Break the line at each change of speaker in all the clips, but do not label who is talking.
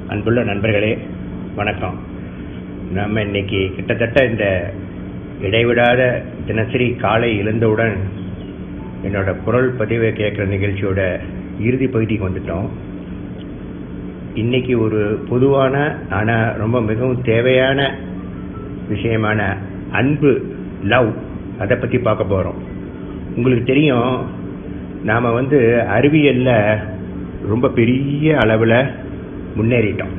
அன்புள்ள நண்பர்களே வணக்கம் நம்ம இன்னைக்கு கிட்டத்தட்ட இந்த இடைவிடாத தினசரி காலை எழுந்தவுடன் என்னோட குரல் பதிவை கேட்குற நிகழ்ச்சியோட இறுதி பகுதிக்கு வந்துட்டோம் இன்னைக்கு ஒரு பொதுவான ஆனால் ரொம்ப மிகவும் தேவையான விஷயமான அன்பு லவ் அதை பற்றி பார்க்க போகிறோம் உங்களுக்கு தெரியும் நாம் வந்து அறிவியலில் ரொம்ப பெரிய அளவில் முன்னேறிட்டோம்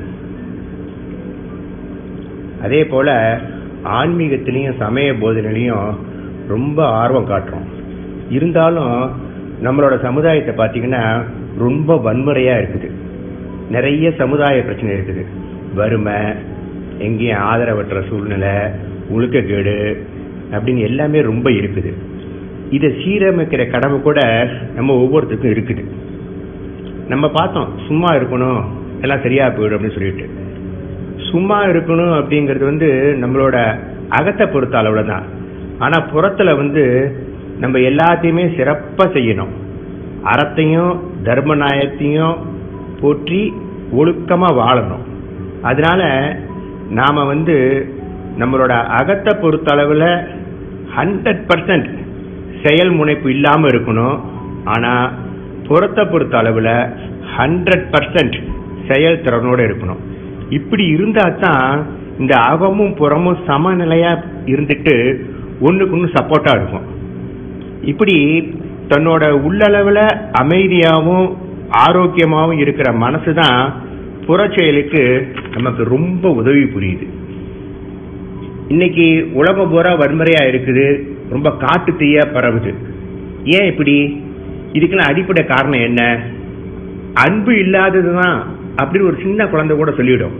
அதே போல் ஆன்மீகத்திலையும் சமய போதனையிலையும் ரொம்ப ஆர்வம் காட்டுறோம் இருந்தாலும் நம்மளோட சமுதாயத்தை பார்த்தீங்கன்னா ரொம்ப வன்முறையாக இருக்குது நிறைய சமுதாய பிரச்சனை இருக்குது வறுமை எங்கேயும் ஆதரவற்ற சூழ்நிலை ஒழுக்கக்கேடு அப்படின்னு எல்லாமே ரொம்ப இருக்குது இதை சீரமைக்கிற கடமை கூட நம்ம ஒவ்வொருத்தருக்கும் இருக்குது நம்ம பார்த்தோம் சும்மா இருக்கணும் எல்லாம் சரியா போயிடும் அப்படின்னு சொல்லிட்டு சும்மா இருக்கணும் அப்படிங்கிறது வந்து நம்மளோட அகத்தை பொறுத்த அளவுல தான் ஆனா புறத்துல வந்து நம்ம எல்லாத்தையுமே சிறப்பா செய்யணும் அறத்தையும் தர்ம நியாயத்தையும் போற்றி ஒழுக்கமா வாழணும் அதனால நாம வந்து நம்மளோட அகத்தை பொறுத்த அளவுல ஹண்ட்ரட் பர்சன்ட் செயல் முனைப்பு இல்லாம இருக்கணும் ஆனா புறத்தை பொறுத்த அளவுல ஹண்ட்ரட் பர்சன்ட் செயல் திறனோட இருக்கணும் இப்படி இருந்தா தான் இந்த அகமும் புறமும் சமநிலையா இருந்துட்டு ஒண்ணுக்கு ஒன்று சப்போர்ட்டா இருக்கும் இப்படி தன்னோட உள்ளளவுல அமைதியாகவும் ஆரோக்கியமாகவும் இருக்கிற மனசு தான் புற செயலுக்கு நமக்கு ரொம்ப உதவி புரியுது இன்னைக்கு உலகம் பூரா வன்முறையா இருக்குது ரொம்ப காட்டு தீயா பரவுது ஏன் இப்படி இதுக்கெல்லாம் அடிப்படை காரணம் என்ன அன்பு இல்லாததுதான் அப்படின்னு ஒரு சின்ன குழந்தை கூட சொல்லிவிடும்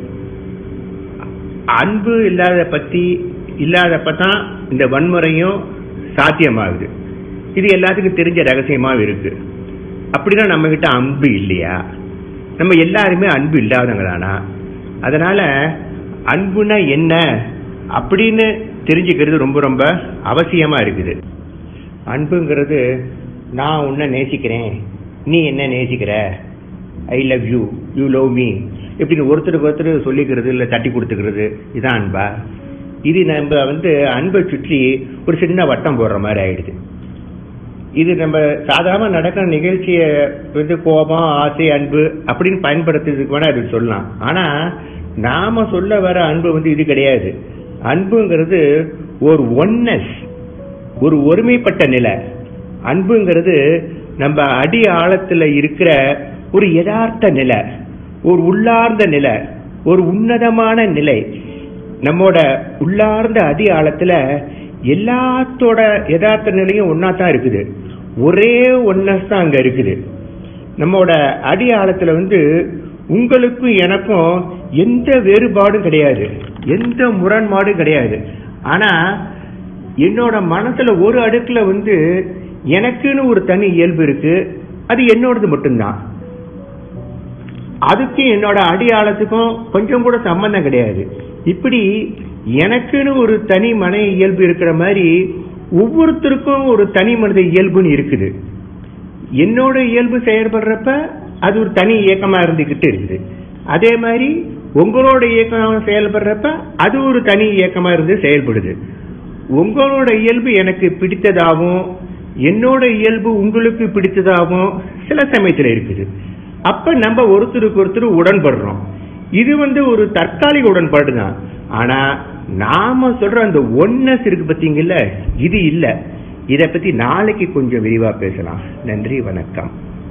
அன்பு இல்லாத பத்தி இல்லாதப்ப தான் இந்த வன்முறையும் சாத்தியமாகுது இது எல்லாத்துக்கும் தெரிஞ்ச ரகசியமாவும் இருக்கு அப்படின்னா நம்ம கிட்ட அன்பு இல்லையா நம்ம எல்லாருமே அன்பு இல்லாதவங்க தானா அதனால அன்புனா என்ன அப்படின்னு தெரிஞ்சுக்கிறது ரொம்ப ரொம்ப அவசியமா இருக்குது அன்புங்கிறது நான் உன்னை நேசிக்கிறேன் நீ என்ன நேசிக்கிற I love you you love me இப்படின்னு ஒருத்தருக்கு ஒருத்தர் சொல்லிக்கிறது இல்லை தட்டி கொடுத்துக்கிறது இதான் அன்பா இது நம்ம வந்து அன்பை சுற்றி ஒரு சின்ன வட்டம் போடுற மாதிரி ஆயிடுது இது நம்ம சாதாரண நடக்கிற நிகழ்ச்சியை வந்து கோபம் ஆசை அன்பு அப்படின்னு பயன்படுத்துறதுக்கு வேணா அது சொல்லலாம் ஆனா நாம சொல்ல வர அன்பு வந்து இது கிடையாது அன்புங்கிறது ஒரு ஒன்னஸ் ஒரு ஒருமைப்பட்ட நிலை அன்புங்கிறது நம்ம அடி ஆழத்துல இருக்கிற ஒரு யதார்த்த நிலை ஒரு உள்ளார்ந்த நிலை ஒரு உன்னதமான நிலை நம்மோட உள்ளார்ந்த அடி ஆழத்துல எல்லாத்தோட யதார்த்த நிலையும் ஒன்னா தான் இருக்குது ஒரே ஒன்னஸ் தான் அங்க இருக்குது நம்மோட அடி ஆழத்துல வந்து உங்களுக்கும் எனக்கும் எந்த வேறுபாடும் கிடையாது எந்த முரண்பாடும் கிடையாது ஆனா என்னோட மனசுல ஒரு அடுக்குல வந்து எனக்குன்னு ஒரு தனி இயல்பு இருக்கு அது என்னோடது மட்டும்தான் அதுக்கும் என்னோட அடியாளத்துக்கும் கொஞ்சம் கூட சம்பந்தம் கிடையாது இப்படி எனக்குன்னு ஒரு தனி மன இயல்பு இருக்கிற மாதிரி ஒவ்வொருத்தருக்கும் ஒரு தனி மனித இயல்புன்னு இருக்குது என்னோட இயல்பு செயல்படுறப்ப அது ஒரு தனி இயக்கமா இருந்துகிட்டு இருக்குது அதே மாதிரி உங்களோட இயக்கம் செயல்படுறப்ப அது ஒரு தனி இயக்கமா இருந்து செயல்படுது உங்களோட இயல்பு எனக்கு பிடித்ததாகவும் என்னோட இயல்பு உங்களுக்கு பிடித்ததாகவும் சில சமயத்துல இருக்குது அப்ப நம்ம ஒருத்தருக்கு ஒருத்தர் உடன்படுறோம் இது வந்து ஒரு தற்காலிக உடன்பாடு தான் ஆனா நாம சொல்ற அந்த ஒன்னஸ் இருக்கு பாத்தீங்கல்ல இது இல்ல இத பத்தி நாளைக்கு கொஞ்சம் விரிவா பேசலாம் நன்றி வணக்கம்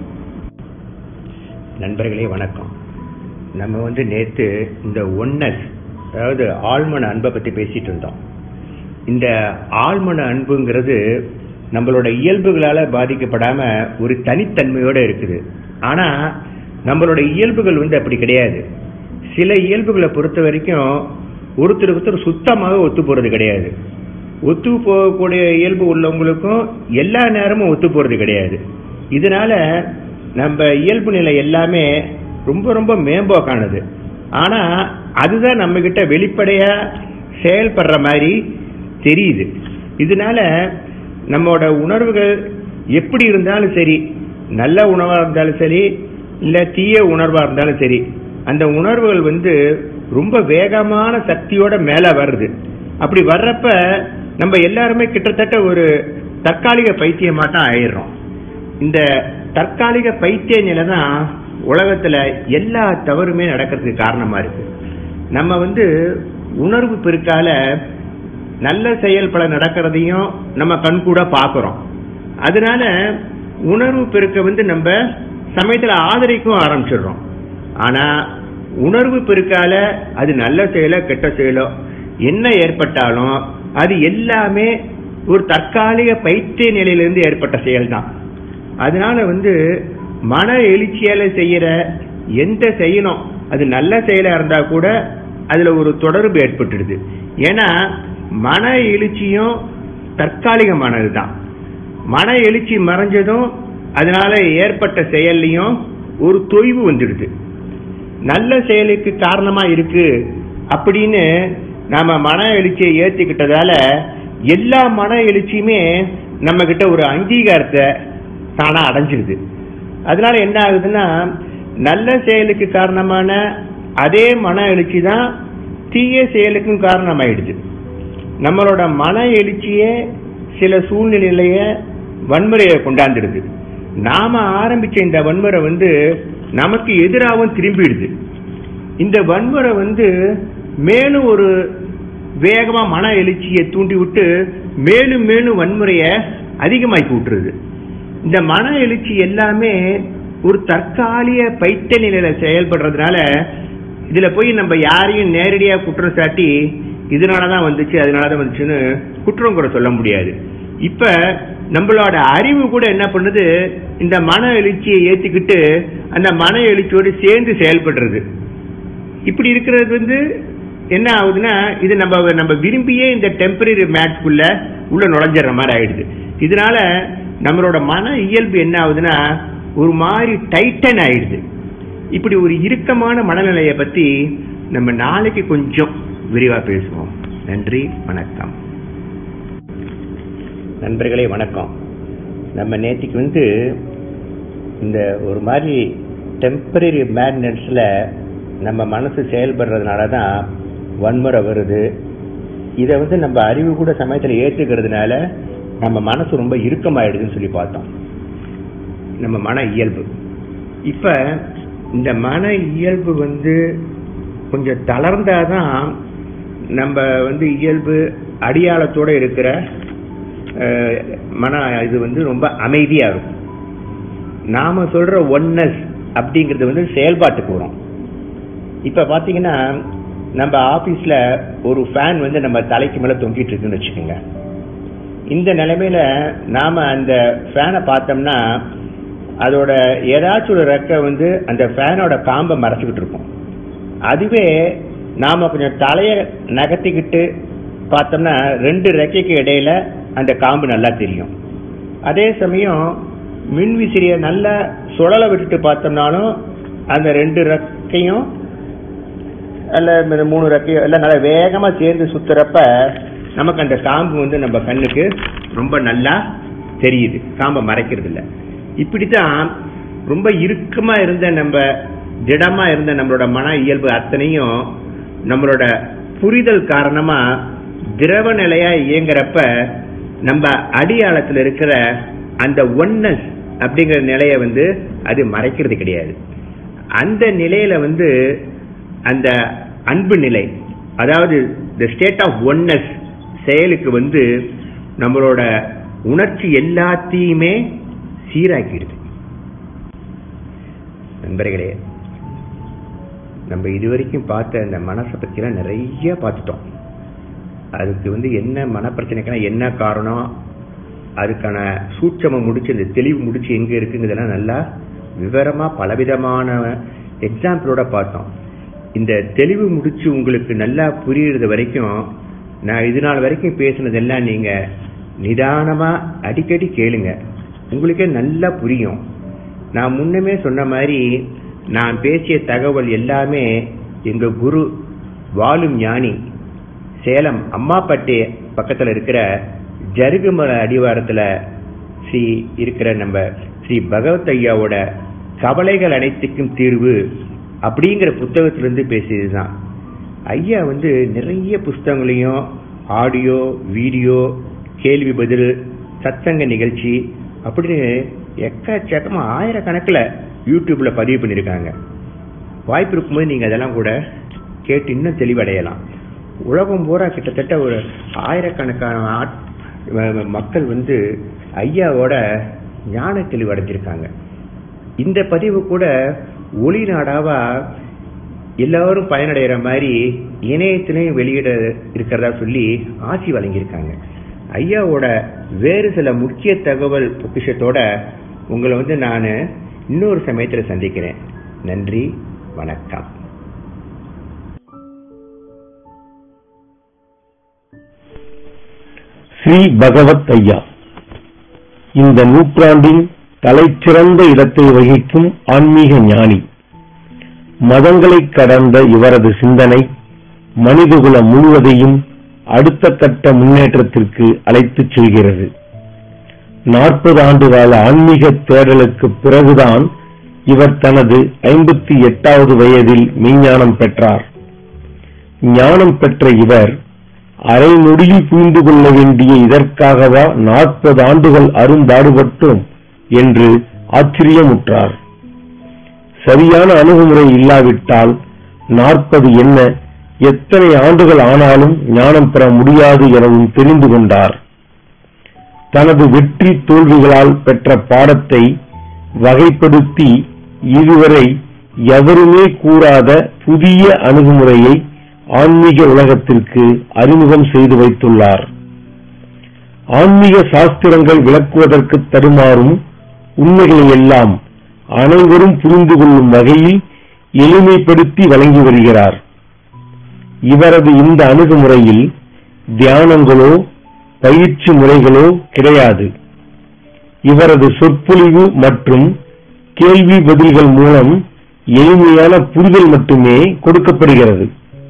நண்பர்களே வணக்கம் நம்ம வந்து நேத்து இந்த ஒன்னஸ் அதாவது ஆழ்மன அன்பை பத்தி பேசிட்டு இருந்தோம் இந்த ஆழ்மன அன்புங்கிறது நம்மளோட இயல்புகளால பாதிக்கப்படாம ஒரு தனித்தன்மையோட இருக்குது ஆனா நம்மளோட இயல்புகள் வந்து அப்படி கிடையாது சில இயல்புகளை பொறுத்த வரைக்கும் ஒருத்தருக்கு ஒருத்தர் சுத்தமாக ஒத்து போறது கிடையாது ஒத்து போகக்கூடிய இயல்பு உள்ளவங்களுக்கும் எல்லா நேரமும் ஒத்து போறது கிடையாது இதனால நம்ம இயல்பு நிலை எல்லாமே ரொம்ப ரொம்ப மேம்போக்கானது ஆனா அதுதான் நம்ம கிட்ட வெளிப்படையா செயல்படுற மாதிரி தெரியுது இதனால நம்மோட உணர்வுகள் எப்படி இருந்தாலும் சரி நல்ல உணவா இருந்தாலும் சரி இல்ல தீய உணர்வா இருந்தாலும் சரி அந்த உணர்வுகள் வந்து ரொம்ப வேகமான சக்தியோட மேல வருது அப்படி வர்றப்ப நம்ம எல்லாருமே கிட்டத்தட்ட ஒரு தற்காலிக பைத்தியமாட்டம் ஆயிடுறோம் இந்த தற்காலிக பைத்திய நிலை தான் உலகத்துல எல்லா தவறுமே நடக்கிறதுக்கு காரணமா இருக்கு நம்ம வந்து உணர்வு பெருக்கால நல்ல செயல் பல நடக்கிறதையும் நம்ம கண் கூட பாக்குறோம் அதனால உணர்வு பெருக்க வந்து நம்ம சமயத்துல ஆதரிக்கவும் ஆரம்பிச்சிடுறோம் ஆனா உணர்வு பெருக்கால அது நல்ல செயலோ கெட்ட செயலோ என்ன ஏற்பட்டாலும் அது எல்லாமே ஒரு தற்காலிக பைத்திய நிலையிலிருந்து ஏற்பட்ட செயல் தான் அதனால வந்து மன எழுச்சியால செய்யற எந்த செயலும் அது நல்ல செயலா இருந்தா கூட அதுல ஒரு தொடர்பு ஏற்பட்டுடுது ஏன்னா மன எழுச்சியும் தற்காலிகமானது தான் மன எழுச்சி மறைஞ்சதும் அதனால ஏற்பட்ட செயல்லையும் ஒரு தொய்வு வந்துடுது நல்ல செயலுக்கு காரணமா இருக்கு அப்படின்னு நாம மன எழுச்சியை ஏத்துக்கிட்டதால எல்லா மன எழுச்சியுமே நம்ம கிட்ட ஒரு அங்கீகாரத்தை தானா அடைஞ்சிருது அதனால என்ன ஆகுதுன்னா நல்ல செயலுக்கு காரணமான அதே மன எழுச்சி தான் தீய செயலுக்கும் காரணமாயிடுது நம்மளோட மன எழுச்சியே சில சூழ்நிலையிலேய வன்முறையை கொண்டாந்துடுது நாம ஆரம்பிச்ச இந்த வன்முறை வந்து நமக்கு எதிராகவும் திரும்பிடுது இந்த வன்முறை வந்து மேலும் ஒரு வேகமா மன எழுச்சியை தூண்டி விட்டு மேலும் மேலும் வன்முறையை அதிகமாக்கி விட்டுருது இந்த மன எழுச்சி எல்லாமே ஒரு தற்காலிக பைத்த நிலையில செயல்படுறதுனால இதுல போய் நம்ம யாரையும் நேரடியா குற்றம் சாட்டி இதனாலதான் வந்துச்சு அதனாலதான் வந்துச்சுன்னு குற்றம் கூட சொல்ல முடியாது இப்ப நம்மளோட அறிவு கூட என்ன பண்ணுது இந்த மன எழுச்சியை ஏத்துக்கிட்டு அந்த மன எழுச்சியோடு சேர்ந்து செயல்படுறது இப்படி இருக்கிறது வந்து என்ன ஆகுதுன்னா இது நம்ம நம்ம விரும்பியே இந்த டெம்பரரி மேட்ச்க்குள்ள உள்ள நுழைஞ்சிடுற மாதிரி ஆயிடுது இதனால நம்மளோட மன இயல்பு என்ன ஆகுதுன்னா ஒரு மாதிரி டைட்டன் ஆயிடுது இப்படி ஒரு இறுக்கமான மனநிலையை பத்தி நம்ம நாளைக்கு கொஞ்சம் விரிவா பேசுவோம் நன்றி வணக்கம் நண்பர்களே வணக்கம் நம்ம நேற்றுக்கு வந்து இந்த ஒரு மாதிரி டெம்பரரி மேட்னஸ்ல நம்ம மனசு செயல்படுறதுனால தான் வன்முறை வருது இதை வந்து நம்ம அறிவு கூட சமயத்தில் ஏற்றுக்கிறதுனால நம்ம மனசு ரொம்ப இறுக்கமாயிடுதுன்னு சொல்லி பார்த்தோம் நம்ம மன இயல்பு இப்ப இந்த மன இயல்பு வந்து கொஞ்சம் தளர்ந்தாதான் நம்ம வந்து இயல்பு அடியாளத்தோட இருக்கிற அஹ், மன இது வந்து ரொம்ப அமைதியா இருக்கும் நாம சொல்ற ஒன்னஸ் அப்படிங்கிறது வந்து செயல்பாட்டுக்கு வரும் இப்ப பாத்தீங்கன்னா நம்ம ஆபீஸ்ல ஒரு ஃபேன் வந்து நம்ம தலைக்கு மேல தொங்கிட்டு இருக்குன்னு வச்சுக்கோங்க இந்த நிலைமையில நாம அந்த ஃபேனை பார்த்தோம்னா அதோட ஏதாச்சும் ஒரு ரெக்கை வந்து அந்த ஃபேனோட காம்பை மறைச்சிக்கிட்டு இருக்கும் அதுவே நாம கொஞ்சம் தலைய நகர்த்திக்கிட்டு பார்த்தோம்னா ரெண்டு ரெக்கைக்கு இடையில அந்த காம்பு நல்லா தெரியும் அதே சமயம் மின்விசிறிய நல்லா சுழல விட்டுட்டு பார்த்தோம்னாலும் அந்த ரெண்டு ரெக்கையும் அல்ல இந்த மூணு ரெக்கையும் எல்லாம் நல்லா வேகமா சேர்ந்து சுத்துறப்ப நமக்கு அந்த காம்பு வந்து நம்ம கண்ணுக்கு ரொம்ப நல்லா தெரியுது காம்பை மறைக்கிறது இல்ல இப்படித்தான் ரொம்ப இறுக்கமா இருந்த நம்ம திடமா இருந்த நம்மளோட மன இயல்பு அத்தனையும் நம்மளோட புரிதல் காரணமா திரவ நிலையா இயங்குறப்ப நம்ம அடியாளத்துல இருக்கிற அந்த ஒன்னஸ் அப்படிங்கிற நிலைய வந்து அது மறைக்கிறது கிடையாது அந்த நிலையில வந்து அந்த அன்பு நிலை அதாவது த ஸ்டேட் ஆஃப் ஒன்னஸ் செயலுக்கு வந்து நம்மளோட உணர்ச்சி எல்லாத்தையுமே சீராக்கிடுது நண்பர்களே நம்ம இதுவரைக்கும் பார்த்த இந்த மனசை பற்றிலாம் நிறைய பார்த்துட்டோம் அதுக்கு வந்து என்ன மனப்பிரச்சனைக்கான என்ன காரணம் அதுக்கான சூட்சமம் முடிச்சு இந்த தெளிவு முடிச்சு எங்க இருக்குங்கிறதெல்லாம் நல்லா விவரமா பலவிதமான எக்ஸாம்பிளோட பார்த்தோம் இந்த தெளிவு முடிச்சு உங்களுக்கு நல்லா புரியுறது வரைக்கும் நான் இது நாள் வரைக்கும் பேசுனதெல்லாம் நீங்க நிதானமா அடிக்கடி கேளுங்க உங்களுக்கே நல்லா புரியும் நான் முன்னமே சொன்ன மாதிரி நான் பேசிய தகவல் எல்லாமே எங்க குரு வாழும் ஞானி சேலம் அம்மாப்பட்டி பக்கத்துல இருக்கிற ஜருகுமலை அடிவாரத்துல ஸ்ரீ இருக்கிற நம்ம ஸ்ரீ பகவத் ஐயாவோட கவலைகள் அனைத்துக்கும் தீர்வு அப்படிங்கிற புத்தகத்திலிருந்து பேசியதுதான் ஐயா வந்து நிறைய புஸ்தகங்களையும் ஆடியோ வீடியோ கேள்வி பதில் சத்சங்க நிகழ்ச்சி அப்படின்னு எக்கச்சக்கமா ஆயிரக்கணக்கில் யூடியூப்ல பதிவு பண்ணியிருக்காங்க வாய்ப்பு இருக்கும்போது நீங்க அதெல்லாம் கூட கேட்டு இன்னும் தெளிவடையலாம் உலகம் பூரா கிட்டத்தட்ட ஒரு ஆயிரக்கணக்கான ஆட்- ம- மக்கள் வந்து ஐயாவோட ஞான தெளிவடைஞ்சிருக்காங்க இந்த பதிவு கூட ஒளி நாடாவா எல்லாரும் பயனடைகிற மாதிரி இணையத்திலையும் வெளியிட இருக்கிறதா சொல்லி ஆசி வழங்கியிருக்காங்க ஐயாவோட வேறு சில முக்கிய தகவல் பொக்கிஷத்தோட உங்களை வந்து நான் இன்னொரு சமயத்தில் சந்திக்கிறேன் நன்றி வணக்கம்
ஸ்ரீ பகவத் ஐயா இந்த நூற்றாண்டின் தலைச்சிறந்த இடத்தை வகிக்கும் ஆன்மீக ஞானி மதங்களைக் கடந்த இவரது சிந்தனை மனிதகுலம் முழுவதையும் அடுத்த கட்ட முன்னேற்றத்திற்கு அழைத்துச் செல்கிறது நாற்பது ஆண்டுகால ஆன்மீக தேடலுக்கு பிறகுதான் இவர் தனது ஐம்பத்தி எட்டாவது வயதில் மெய்ஞானம் பெற்றார் ஞானம் பெற்ற இவர் அரை நொடியில் புரிந்து கொள்ள வேண்டிய இதற்காகவா நாற்பது ஆண்டுகள் அரும்பாடுபட்டோம் என்று ஆச்சரியமுற்றார் சரியான அணுகுமுறை இல்லாவிட்டால் நாற்பது என்ன எத்தனை ஆண்டுகள் ஆனாலும் ஞானம் பெற முடியாது எனவும் தெரிந்து கொண்டார் தனது வெற்றி தோல்விகளால் பெற்ற பாடத்தை வகைப்படுத்தி இதுவரை எவருமே கூறாத புதிய அணுகுமுறையை ஆன்மீக உலகத்திற்கு அறிமுகம் செய்து வைத்துள்ளார் ஆன்மீக சாஸ்திரங்கள் விளக்குவதற்கு தருமாறும் உண்மைகளை எல்லாம் அனைவரும் புரிந்து கொள்ளும் வகையில் எளிமைப்படுத்தி வழங்கி வருகிறார் இவரது இந்த அணுகுமுறையில் தியானங்களோ பயிற்சி முறைகளோ கிடையாது இவரது சொற்பொழிவு மற்றும் கேள்வி பதில்கள் மூலம் எளிமையான புரிதல் மட்டுமே கொடுக்கப்படுகிறது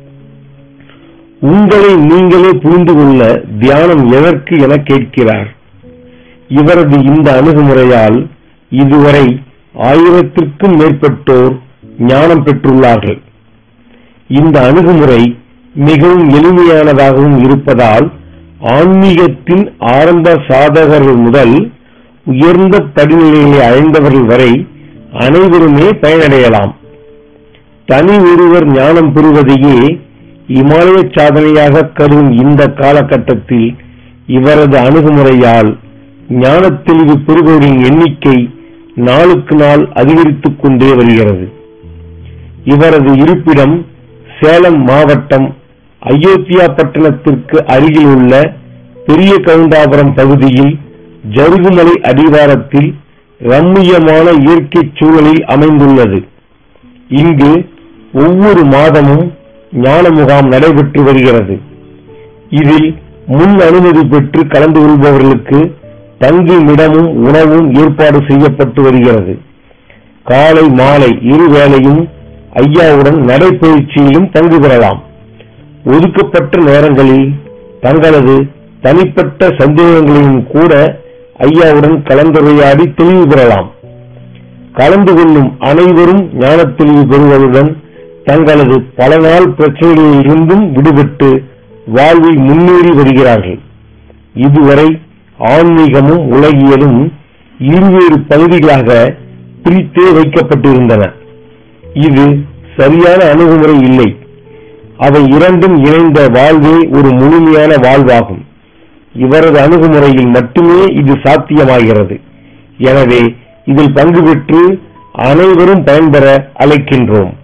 உங்களை நீங்களே புரிந்து கொள்ள தியானம் எதற்கு என கேட்கிறார் இவரது இந்த அணுகுமுறையால் இதுவரை ஆயிரத்திற்கும் மேற்பட்டோர் ஞானம் பெற்றுள்ளார்கள் இந்த அணுகுமுறை மிகவும் எளிமையானதாகவும் இருப்பதால் ஆன்மீகத்தின் ஆரம்ப சாதகர்கள் முதல் உயர்ந்த படிநிலையை அடைந்தவர்கள் வரை அனைவருமே பயனடையலாம் தனி ஒருவர் ஞானம் பெறுவதையே இமாலய சாதனையாக கருதும் இந்த காலகட்டத்தில் இவரது அணுகுமுறையால் ஞானத் தெளிவு பெறுபவரின் எண்ணிக்கை நாளுக்கு நாள் அதிகரித்துக் கொண்டே வருகிறது இவரது இருப்பிடம் சேலம் மாவட்டம் அயோத்தியா பட்டணத்திற்கு அருகில் உள்ள பெரிய கவுண்டாபுரம் பகுதியில் ஜருகுமலை அடிவாரத்தில் ரம்மியமான இயற்கை சூழலில் அமைந்துள்ளது இங்கு ஒவ்வொரு மாதமும் ஞான முகாம் நடைபெற்று வருகிறது இதில் முன் அனுமதி பெற்று கலந்து கொள்பவர்களுக்கு தங்குமிடமும் உணவும் ஏற்பாடு செய்யப்பட்டு வருகிறது காலை மாலை இரு வேளையும் ஐயாவுடன் நடைபயிற்சியிலும் பங்கு பெறலாம் ஒதுக்கப்பட்ட நேரங்களில் தங்களது தனிப்பட்ட சந்தேகங்களையும் கூட ஐயாவுடன் கலந்துரையாடி தெளிவு பெறலாம் கலந்து கொள்ளும் அனைவரும் ஞானத் தெளிவு பெறுவதுடன் தங்களது பல நாள் பிரச்சனைகளில் இருந்தும் விடுபட்டு வாழ்வில் முன்னேறி வருகிறார்கள் இதுவரை ஆன்மீகமும் உலகியலும் இருவேறு பகுதிகளாக பிரித்தே வைக்கப்பட்டிருந்தன இது சரியான அணுகுமுறை இல்லை அவை இரண்டும் இணைந்த வாழ்வே ஒரு முழுமையான வாழ்வாகும் இவரது அணுகுமுறையில் மட்டுமே இது சாத்தியமாகிறது எனவே இதில் பங்கு பெற்று அனைவரும் பயன்பெற அழைக்கின்றோம்